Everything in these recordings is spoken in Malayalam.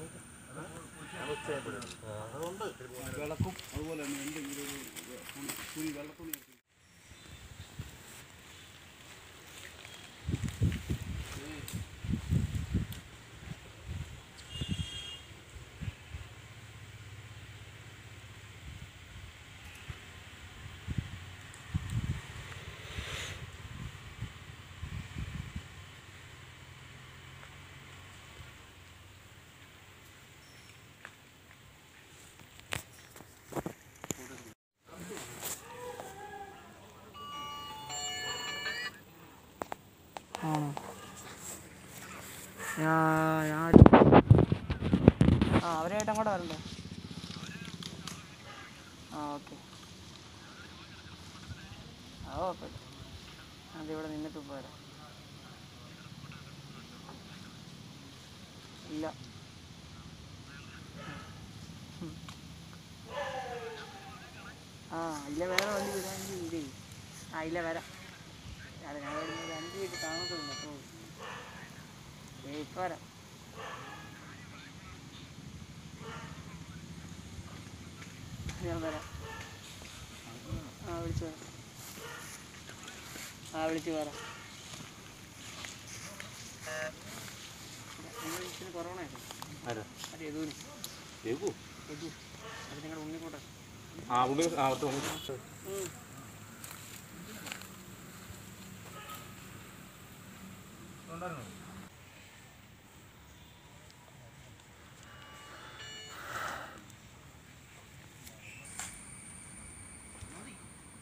വിളക്കും അതുപോലെ തന്നെ എന്തെങ്കിലും ഒരു തുണി- തുണി വെള്ളത്തുണി ആണോ ഞാ ഞാൻ ആ അവരായിട്ട് അങ്ങോട്ട് വരണ്ടേ ആ ഓക്കെ ആ കുഴപ്പമില്ല അതിവിടെ നിന്നിട്ട് പോരാ ഇല്ല ഉം. ആ ഇല്ല വേറെ വണ്ടി വിടാമെങ്കിൽ ഇതേ ആ ഇല്ല വരാം അല്ല ഞാൻ വരുന്നത് ഒരു അഞ്ച് മിനിറ്റ് താമസമുണ്ട് അപ്പോൾ ഏ ഇപ്പം വരാം ഞാൻ വരാം ആ വിളിച്ചു വരാം ആ വിളിച്ചു വരാം നിങ്ങൾ ഇച്ചിരി കൊറോണ ആരാ മറ്റേ യദൂന് രഘു യദു അത് നിങ്ങളുടെ ഉണ്ണിക്കോട്ടെ ആ ഉണ്ണി ആ ഒത്ത് ഉണ്ണി ഉം.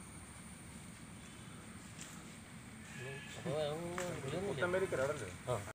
പുത്തമ്പേരിക്കര അവിടെ അല്ലേ